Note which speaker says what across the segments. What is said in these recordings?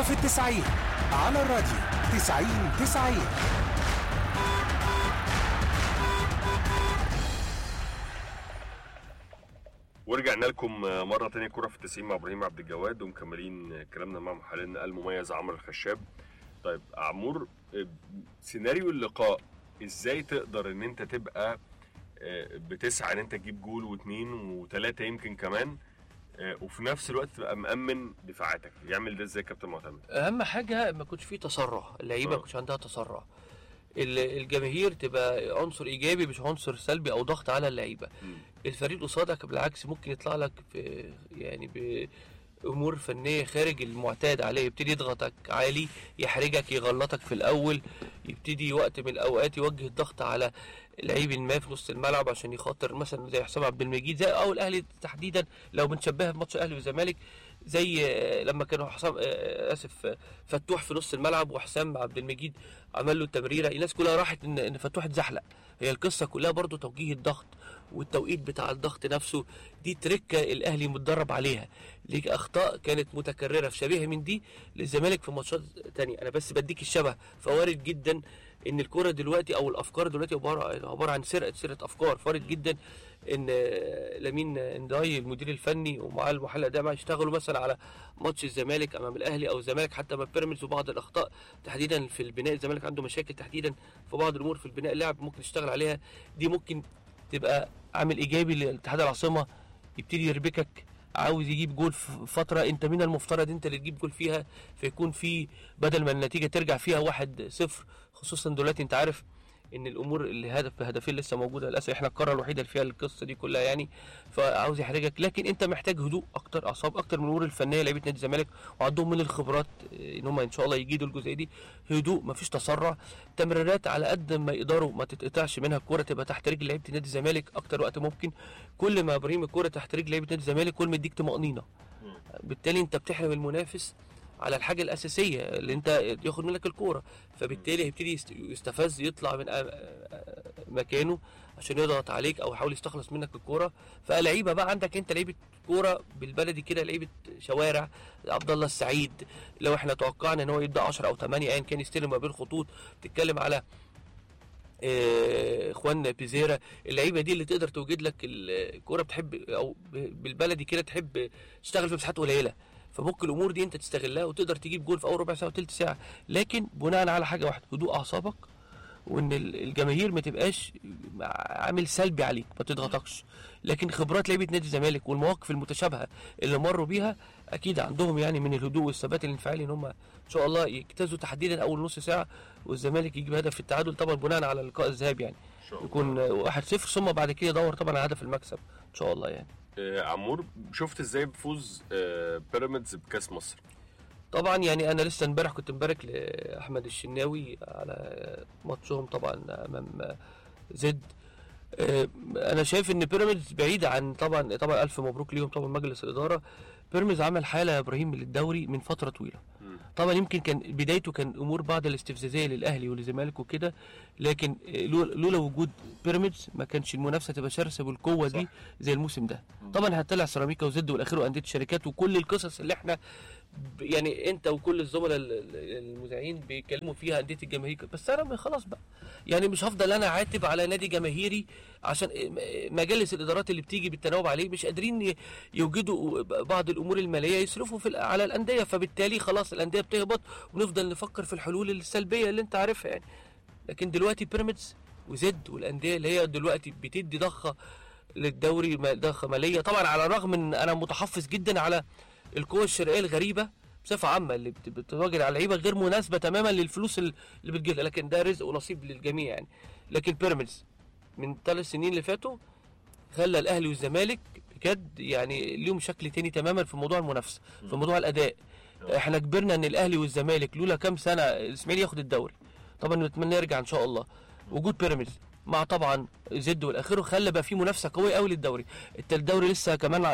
Speaker 1: كرة في التسعين على الراديو تسعين تسعين
Speaker 2: ورجعنا لكم مرة تانية كرة في التسعين مع إبراهيم عبد الجواد ومكملين كلامنا مع محللنا المميز عمرو الخشاب. طيب عمور سيناريو اللقاء ازاي تقدر ان انت تبقى بتسعى ان انت تجيب جول واثنين وثلاثة يمكن كمان وفي نفس الوقت تبقى مأمن دفاعاتك يعمل ده ازاي كابتن معتمد؟
Speaker 3: اهم حاجه ما يكونش فيه تسرع اللعيبه ما
Speaker 2: آه.
Speaker 3: يكونش عندها تسرع ال- الجماهير تبقى عنصر ايجابي مش عنصر سلبي او ضغط على اللعيبه
Speaker 2: مم.
Speaker 3: الفريق قصادك بالعكس ممكن يطلع لك في يعني بامور فنيه خارج المعتاد عليه يبتدي يضغطك عالي يحرجك يغلطك في الاول يبتدي وقت من الاوقات يوجه الضغط على لعيب ما في نص الملعب عشان يخاطر مثلا زي حسام عبد المجيد زي او الاهلي تحديدا لو بنشبهها بماتش الاهلي والزمالك زي آه، لما كانوا حسام آه، اسف آه، فتوح في نص الملعب وحسام عبد المجيد عمل له التمريره الناس كلها راحت ان ان فتوح اتزحلق هي القصه كلها برضو توجيه الضغط والتوقيت بتاع الضغط نفسه دي تركه الاهلي متدرب عليها ليك اخطاء كانت متكرره في شبيهه من دي للزمالك في ماتشات تانية انا بس بديك الشبه فوارد جدا ان الكره دلوقتي او الافكار دلوقتي عباره عباره عن سرقه سرقه افكار وارد جدا ان آه، لامين انداي المدير الفني ومعاه المحلل ده ما يشتغلوا مثلا على ماتش الزمالك امام الاهلي او الزمالك حتى مع بيراميدز وبعض الاخطاء تحديدا في البناء الزمالك عنده مشاكل تحديدا في بعض الامور في البناء اللاعب ممكن يشتغل عليها دي ممكن تبقى عامل ايجابي لاتحاد العاصمه يبتدي يربكك عاوز يجيب جول في فترة انت من المفترض انت اللي تجيب جول فيها فيكون في بدل ما النتيجة ترجع فيها واحد صفر خصوصا دلوقتي انت عارف ان الامور اللي هدف بهدفين لسه موجوده للاسف احنا القاره الوحيده اللي فيها القصه دي كلها يعني فعاوز يحرجك لكن انت محتاج هدوء اكتر اعصاب اكتر من الامور الفنيه لعيبه نادي الزمالك وعندهم من الخبرات اه، ان هم ان شاء الله يجيدوا الجزئيه دي هدوء مفيش تسرع تمريرات على قد ما يقدروا ما تتقطعش منها الكوره تبقى تحت رجل لعيبه نادي الزمالك اكتر وقت ممكن كل ما ابراهيم الكوره تحت رجل لعيبه نادي الزمالك كل ما يديك طمانينه بالتالي انت بتحرم المنافس على الحاجه الاساسيه اللي انت ياخد منك الكوره فبالتالي هيبتدي يست- يستفز يطلع من آ- آ- مكانه عشان يضغط عليك او يحاول يستخلص منك الكوره فلعيبه بقى عندك انت لعيبه كوره بالبلدي كده لعيبه شوارع عبد الله السعيد لو احنا توقعنا ان هو يبدا 10 او 8 ايا كان يستلم ما بين خطوط تتكلم على آه، اخوان بيزيرا اللعيبه دي اللي تقدر توجد لك الكوره بتحب او ب- بالبلدي كده تحب تشتغل في مساحات قليله فممكن الامور دي انت تستغلها وتقدر تجيب جول في اول ربع ساعه وثلث ساعه لكن بناء على حاجه واحده هدوء اعصابك وان ال- الجماهير ما تبقاش عامل سلبي عليك ما تضغطكش لكن خبرات لعيبه نادي الزمالك والمواقف المتشابهه اللي مروا بيها اكيد عندهم يعني من الهدوء والثبات الانفعالي ان هم ان شاء الله يجتازوا تحديدا اول نص ساعه والزمالك يجيب هدف في التعادل طبعا بناء على لقاء الذهاب يعني
Speaker 2: إن شاء الله.
Speaker 3: يكون 1-0 ثم بعد كده يدور طبعا على هدف المكسب ان شاء الله يعني
Speaker 2: آه، عمور شفت ازاي بفوز آه، بيراميدز بكاس مصر؟
Speaker 3: طبعا يعني انا لسه امبارح كنت مبارك لاحمد الشناوي على ماتشهم طبعا امام زد آه، انا شايف ان بيراميدز بعيد عن طبعا طبعا الف مبروك ليهم طبعا مجلس الاداره بيراميدز عمل حاله يا ابراهيم للدوري من فتره طويله
Speaker 2: مم.
Speaker 3: طبعا يمكن كان بدايته كان امور بعض الاستفزازيه للاهلي وللزمالك وكده لكن آه، لولا لولا وجود بيراميدز ما كانش المنافسه تبقى شرسه بالقوه دي
Speaker 2: صح.
Speaker 3: زي الموسم ده طبعا هتطلع سيراميكا وزد والاخير وانديه الشركات وكل القصص اللي احنا ب- يعني انت وكل الزملاء ال- ال- المذيعين بيتكلموا فيها انديه الجماهير بس انا م- خلاص بقى يعني مش هفضل انا عاتب على نادي جماهيري عشان م- مجالس الادارات اللي بتيجي بالتناوب عليه مش قادرين ي- يوجدوا بعض الامور الماليه يصرفوا في ال- على الانديه فبالتالي خلاص الانديه بتهبط ونفضل نفكر في الحلول السلبيه اللي انت عارفها يعني لكن دلوقتي بيراميدز وزد والانديه اللي هي دلوقتي بتدي ضخه للدوري ما- ضخه ماليه طبعا على الرغم ان انا متحفظ جدا على القوى الشرائيه الغريبه بصفه عامه اللي بت- بتواجد على لعيبه غير مناسبه تماما للفلوس ال- اللي بتجيلها لكن ده رزق ونصيب للجميع يعني لكن بيراميدز من ثلاث سنين اللي فاتوا خلى الاهلي والزمالك بجد يعني ليهم شكل تاني تماما في موضوع المنافسه في موضوع الاداء احنا كبرنا ان الاهلي والزمالك لولا كام سنه الاسماعيلي ياخد الدوري طبعا نتمنى يرجع ان شاء الله وجود بيراميدز مع طبعا زد والاخره خلى بقى في منافسه قويه قوي للدوري انت الدوري لسه كمان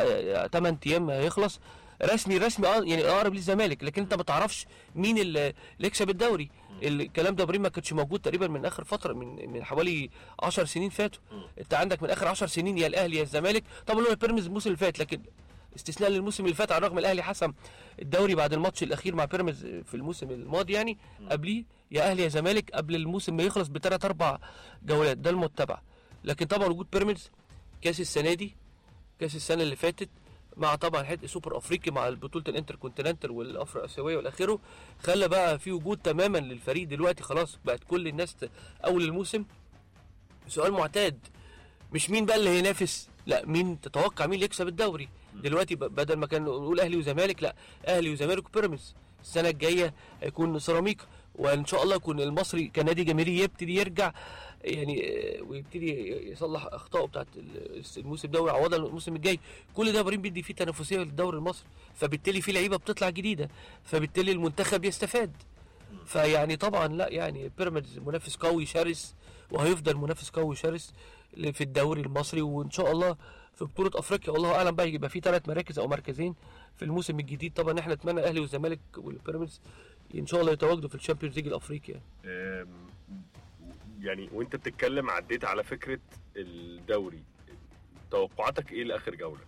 Speaker 3: 8 ايام هيخلص رسمي رسمي اه يعني اقرب للزمالك لكن انت ما تعرفش مين اللي اللي يكسب الدوري الكلام ده ابراهيم ما كانش موجود تقريبا من اخر فتره من من حوالي 10 سنين فاتوا انت عندك من اخر 10 سنين يا الاهلي يا الزمالك طبعا هو بيراميدز الموسم اللي فات لكن استثناء للموسم اللي فات على الرغم الاهلي حسم الدوري بعد الماتش الاخير مع بيراميدز في الموسم الماضي يعني قبليه يا اهلي يا زمالك قبل الموسم ما يخلص بثلاث اربع جولات ده المتبع لكن طبعا وجود بيراميدز كاس السنه دي كاس السنه اللي فاتت مع طبعا حته سوبر افريقي مع بطوله الانتر كونتيننتال والافرو اسيويه والاخره خلى بقى في وجود تماما للفريق دلوقتي خلاص بقت كل الناس ت- اول الموسم سؤال معتاد مش مين بقى اللي هينافس لا مين تتوقع مين اللي يكسب الدوري دلوقتي ب- بدل ما كان نقول اهلي وزمالك لا اهلي وزمالك وبيراميدز السنه الجايه هيكون سيراميكا وان شاء الله يكون المصري كنادي جماهيري يبتدي يرجع يعني آه، ويبتدي يصلح اخطائه بتاعت ال- الموسم ده ويعوضها الموسم الجاي كل ده بريم بيدي فيه تنافسيه للدوري المصري فبالتالي في لعيبه بتطلع جديده فبالتالي المنتخب يستفاد فيعني طبعا لا يعني بيراميدز منافس قوي شرس وهيفضل منافس قوي شرس في الدوري المصري وان شاء الله في بطوله افريقيا والله اعلم بقى يبقى في ثلاث مراكز او مركزين في الموسم الجديد طبعا احنا نتمنى الاهلي والزمالك والبيراميدز ان شاء الله يتواجدوا في الشامبيونز ليج الافريقي يعني.
Speaker 2: آم، يعني وانت بتتكلم عديت على فكره الدوري توقعاتك ايه لاخر جوله؟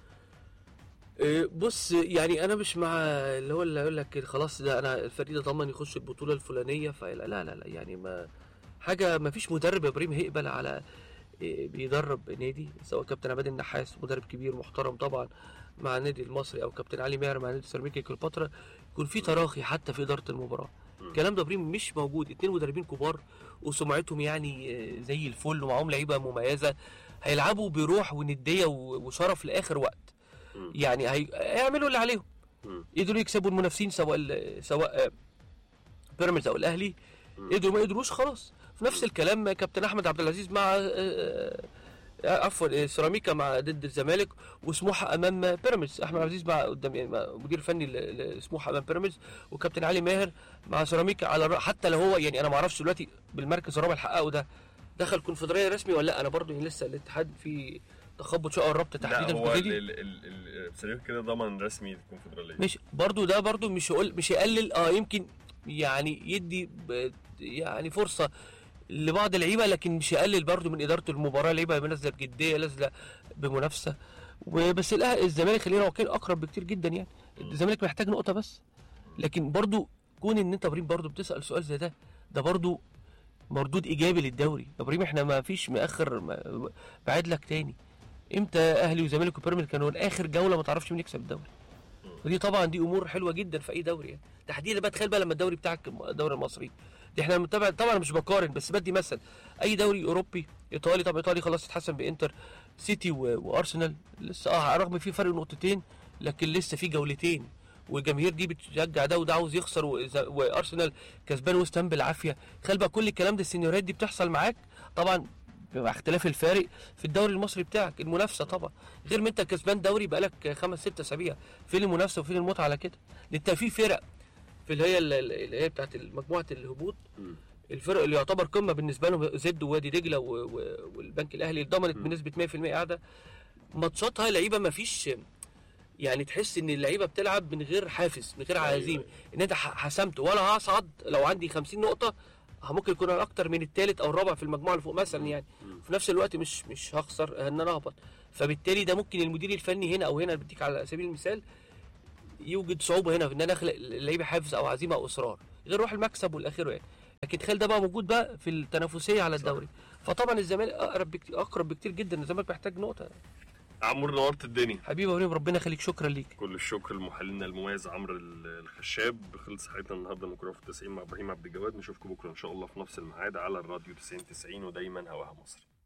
Speaker 3: إيه، بص يعني انا مش مع اللي هو اللي يقول لك خلاص ده انا الفريق ده ضمن يخش البطوله الفلانيه فلا لا لا, لا يعني ما حاجه ما فيش مدرب يا ابراهيم هيقبل على إيه، بيدرب نادي سواء كابتن عماد النحاس مدرب كبير محترم طبعا مع النادي المصري او كابتن علي ماهر مع نادي سيراميكا كليوباترا يكون في تراخي حتى في اداره المباراه الكلام ده ابراهيم مش موجود اتنين مدربين كبار وسمعتهم يعني آه، زي الفل ومعاهم لعيبه مميزه هيلعبوا بروح ونديه و- وشرف لاخر وقت
Speaker 2: مم.
Speaker 3: يعني هي... هيعملوا اللي عليهم
Speaker 2: مم.
Speaker 3: قدروا يكسبوا المنافسين سواء ال- سواء آه، بيراميدز او الاهلي قدروا ما قدروش خلاص في نفس الكلام كابتن احمد عبد العزيز مع آه، آه، عفوا آه، سيراميكا مع ضد الزمالك وسموحه امام بيراميدز احمد عبد العزيز مع قدام يعني مع مدير فني ل- لسموحه امام بيراميدز وكابتن علي ماهر مع سيراميكا على الر- حتى لو هو يعني انا ما اعرفش دلوقتي بالمركز الرابع اللي حققه ده دخل كونفدراليه رسمي ولا لا انا برضو يعني لسه الاتحاد في تخبط شقه الرابطه
Speaker 2: لا
Speaker 3: تحديدا
Speaker 2: هو
Speaker 3: في
Speaker 2: ال-
Speaker 3: الجديد.
Speaker 2: ال- ال- ال- سيراميكا كده ضمن رسمي الكونفدراليه
Speaker 3: مش برضو ده برضو مش يقول مش يقلل اه يمكن يعني يدي ب- يعني فرصه لبعض اللعيبه لكن مش يقلل برضو من اداره المباراه اللعيبه نازله بجديه نازله بمنافسه وبس الأهلي الزمالك خلينا واقعين اقرب بكتير جدا يعني الزمالك محتاج نقطه بس لكن برضو كون ان انت ابراهيم برضو بتسال سؤال زي ده ده برضو مردود ايجابي للدوري يا ابراهيم احنا ما فيش مأخر ما- بعد لك تاني امتى اهلي وزمالك وبيراميدز كانوا اخر جوله ما تعرفش مين يكسب الدوري ودي طبعا دي امور حلوه جدا في اي دوري يعني تحديدا بقى تخيل بقى لما الدوري بتاعك الدوري المصري دي احنا متابع طبعا أنا مش بقارن بس بدي مثل اي دوري اوروبي ايطالي طب ايطالي خلاص اتحسن بانتر سيتي و... وارسنال لسه اه على الرغم في فرق نقطتين لكن لسه في جولتين والجماهير دي بتشجع ده وده عاوز يخسر وإذا- وارسنال كسبان ويست هام بالعافيه تخيل بقى كل الكلام ده السيناريوهات دي بتحصل معاك طبعا مع اختلاف الفارق في الدوري المصري بتاعك المنافسه طبعا غير ما انت كسبان دوري بقالك خمس ست اسابيع فين المنافسه وفين المتعه على كده انت في فرق في اللي هي اللي هي بتاعت مجموعه الهبوط
Speaker 2: مم.
Speaker 3: الفرق اللي يعتبر قمه بالنسبه لهم زد ووادي دجله و- و- والبنك الاهلي ضمنت بنسبه 100% قاعده ماتشاتها لعيبه ما فيش يعني تحس ان اللعيبه بتلعب من غير حافز من غير
Speaker 2: أيوة،
Speaker 3: عزيمه
Speaker 2: أيوة.
Speaker 3: ان انت ح- حسمت وانا هصعد لو عندي 50 نقطه ممكن يكون انا اكتر من الثالث او الرابع في المجموعه اللي فوق مثلا يعني في نفس الوقت مش مش هخسر ان انا اهبط فبالتالي ده ممكن المدير الفني هنا او هنا بديك على سبيل المثال يوجد صعوبه هنا في ان انا اخلق اللعيبه حافز او عزيمه او اصرار غير روح المكسب والاخره يعني لكن تخيل ده بقى موجود بقى في التنافسيه على الدوري فطبعا الزمالك اقرب بكتير اقرب بكتير جدا الزمالك محتاج نقطه
Speaker 2: عمرو نورت الدنيا
Speaker 3: حبيبي يا ابراهيم ربنا يخليك شكرا ليك
Speaker 2: كل الشكر لمحللنا المميز عمرو ال- الخشاب خلص حلقتنا النهارده من كوره في التسعين مع ابراهيم عبد الجواد نشوفكم بكره ان شاء الله في نفس الميعاد على الراديو 90 90 ودايما هواها مصر